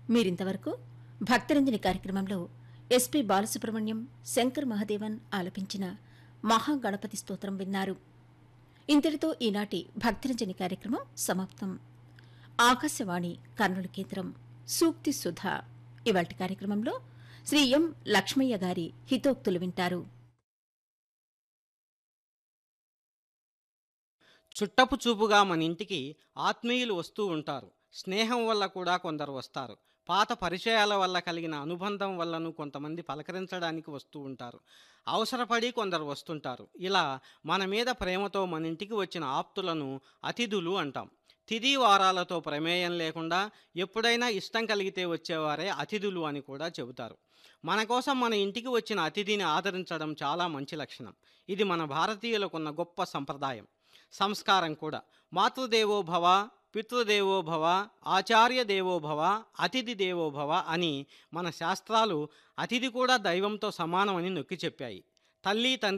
మీరింతవరకు భక్తరంజని కార్యక్రమంలో ఎస్పి బాలసుబ్రహ్మణ్యం శంకర్ మహదేవన్ ఆలపించిన మహాగణపతి స్తోత్రం విన్నారు ఇంతటితో ఈనాటి భక్తరంజని కార్యక్రమం సమాప్తం ఆకాశవాణి కర్నూలు కేంద్రం సూక్తి సుధ ఇవాటి కార్యక్రమంలో శ్రీ ఎం లక్ష్మయ్య గారి హితోక్తులు వింటారు చుట్టపు చూపుగా మన ఇంటికి ఆత్మీయులు వస్తూ ఉంటారు స్నేహం వల్ల కూడా కొందరు వస్తారు పాత పరిచయాల వల్ల కలిగిన అనుబంధం వల్లను కొంతమంది పలకరించడానికి వస్తూ ఉంటారు అవసరపడి కొందరు వస్తుంటారు ఇలా మన మీద ప్రేమతో మన ఇంటికి వచ్చిన ఆప్తులను అతిథులు అంటాం తిథి వారాలతో ప్రమేయం లేకుండా ఎప్పుడైనా ఇష్టం కలిగితే వచ్చేవారే అతిథులు అని కూడా చెబుతారు మన కోసం మన ఇంటికి వచ్చిన అతిథిని ఆదరించడం చాలా మంచి లక్షణం ఇది మన భారతీయులకున్న గొప్ప సంప్రదాయం సంస్కారం కూడా మాతృదేవో భవ పితృదేవో భవ ఆచార్య దేవో భవ అతిథి దేవో భవ అని మన శాస్త్రాలు అతిథి కూడా దైవంతో సమానమని నొక్కి చెప్పాయి తల్లి తండ్రి